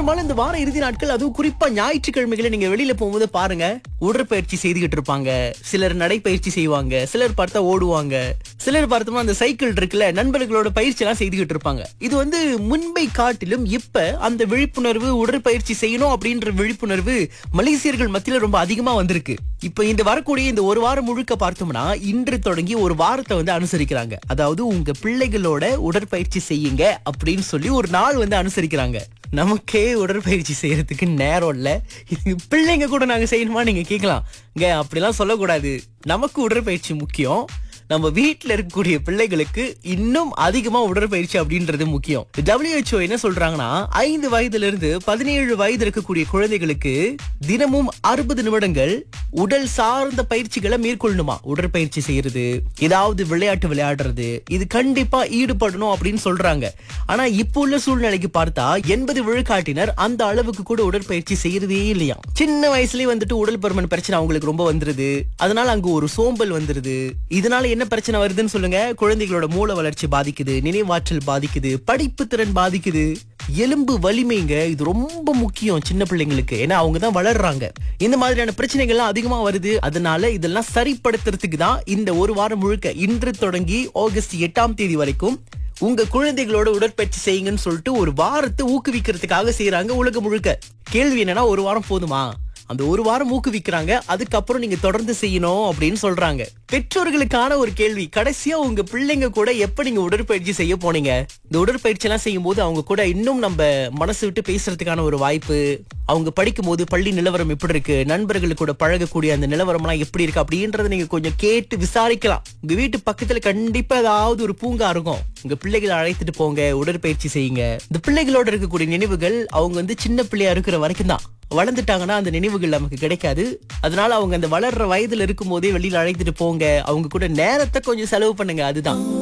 பெரும்பாலும் இந்த வார இறுதி நாட்கள் அதுவும் குறிப்பா ஞாயிற்றுக்கிழமைகளை நீங்க வெளியில போகும்போது பாருங்க உடற்பயிற்சி செய்துகிட்டு இருப்பாங்க சிலர் நடைப்பயிற்சி செய்வாங்க சிலர் பார்த்தா ஓடுவாங்க சிலர் பார்த்தோம்னா அந்த சைக்கிள் இருக்குல்ல நண்பர்களோட பயிற்சி எல்லாம் செய்துகிட்டு இருப்பாங்க இது வந்து முன்பை காட்டிலும் இப்ப அந்த விழிப்புணர்வு உடற்பயிற்சி செய்யணும் அப்படின்ற விழிப்புணர்வு மலேசியர்கள் மத்தியில ரொம்ப அதிகமா வந்திருக்கு இப்ப இந்த வரக்கூடிய இந்த ஒரு வாரம் முழுக்க பார்த்தோம்னா இன்று தொடங்கி ஒரு வாரத்தை வந்து அனுசரிக்கிறாங்க அதாவது உங்க பிள்ளைகளோட உடற்பயிற்சி செய்யுங்க அப்படின்னு சொல்லி ஒரு நாள் வந்து அனுசரிக்கிறாங்க நமக்கே உடற்பயிற்சி செய்யறதுக்கு நேரம் இல்ல இது பிள்ளைங்க கூட நாங்க செய்யணுமா நீங்க கேட்கலாம் இங்க அப்படிலாம் சொல்லக்கூடாது நமக்கு உடற்பயிற்சி முக்கியம் நம்ம வீட்ல இருக்கக்கூடிய பிள்ளைகளுக்கு இன்னும் அதிகமா உடற்பயிற்சி அப்படின்றது முக்கியம் WHO என்ன சொல்றாங்கன்னா ஐந்து வயதுல இருந்து பதினேழு வயது இருக்கக்கூடிய குழந்தைகளுக்கு தினமும் அறுபது நிமிடங்கள் உடல் சார்ந்த பயிற்சிகளை மேற்கொள்ளணுமா உடற்பயிற்சி செய்யறது ஏதாவது விளையாட்டு விளையாடுறது இது கண்டிப்பா ஈடுபடணும் அப்படின்னு சொல்றாங்க ஆனா இப்போ உள்ள சூழ்நிலைக்கு பார்த்தா எண்பது விழுக்காட்டினர் அந்த அளவுக்கு கூட உடற்பயிற்சி செய்யறதே இல்லையா சின்ன வயசுலயே வந்துட்டு உடல் பருமன் பிரச்சனை அவங்களுக்கு ரொம்ப வந்துருது அதனால அங்க ஒரு சோம்பல் வந்துருது இதனால என்ன பிரச்சனை வருதுன்னு சொல்லுங்க குழந்தைகளோட மூளை வளர்ச்சி பாதிக்குது நினைவாற்றல் பாதிக்குது படிப்பு திறன் பாதிக்குது எலும்பு வலிமைங்க இது ரொம்ப முக்கியம் சின்ன பிள்ளைங்களுக்கு ஏன்னா அவங்க தான் வளர்றாங்க இந்த மாதிரியான பிரச்சனைகள்லாம் அதிகமா வருது அதனால இதெல்லாம் சரிப்படுத்துறதுக்கு தான் இந்த ஒரு வாரம் முழுக்க இன்று தொடங்கி ஆகஸ்ட் எட்டாம் தேதி வரைக்கும் உங்க குழந்தைகளோட உடற்பயிற்சி செய்யுங்கன்னு சொல்லிட்டு ஒரு வாரத்தை ஊக்குவிக்கிறதுக்காக செய்யறாங்க உலகம் முழுக்க கேள்வி என்னன்னா ஒரு வாரம் போதுமா அந்த ஒரு வாரம் ஊக்குவிக்கிறாங்க அதுக்கப்புறம் நீங்க தொடர்ந்து செய்யணும் அப்படின்னு சொல்றாங்க பெற்றோர்களுக்கான ஒரு கேள்வி கடைசியா உங்க பிள்ளைங்க கூட எப்ப நீங்க உடற்பயிற்சி செய்ய போனீங்க இந்த உடற்பயிற்சி எல்லாம் செய்யும் போது அவங்க கூட இன்னும் நம்ம மனசு விட்டு பேசுறதுக்கான ஒரு வாய்ப்பு அவங்க படிக்கும் போது பள்ளி நிலவரம் எப்படி இருக்கு நண்பர்கள் கூட பழகக்கூடிய அந்த நிலவரம் எல்லாம் எப்படி இருக்கு அப்படின்றத நீங்க கொஞ்சம் கேட்டு விசாரிக்கலாம் உங்க வீட்டு பக்கத்துல கண்டிப்பா ஏதாவது ஒரு பூங்கா இருக்கும் உங்க பிள்ளைகளை அழைத்துட்டு போங்க உடற்பயிற்சி செய்யுங்க இந்த பிள்ளைகளோட இருக்கக்கூடிய நினைவுகள் அவங்க வந்து சின்ன பிள்ளையா இருக்கிற வரைக்கும் தான் வளர்ந்துட்டாங்கன்னா அந்த நினைவுகள் நமக்கு கிடைக்காது அதனால அவங்க அந்த வளர்ற வயதுல இருக்கும் போதே வெளியில அழைத்துட்டு போங்க அவங்க கூட நேரத்தை கொஞ்சம் செலவு பண்ணுங்க அதுதான்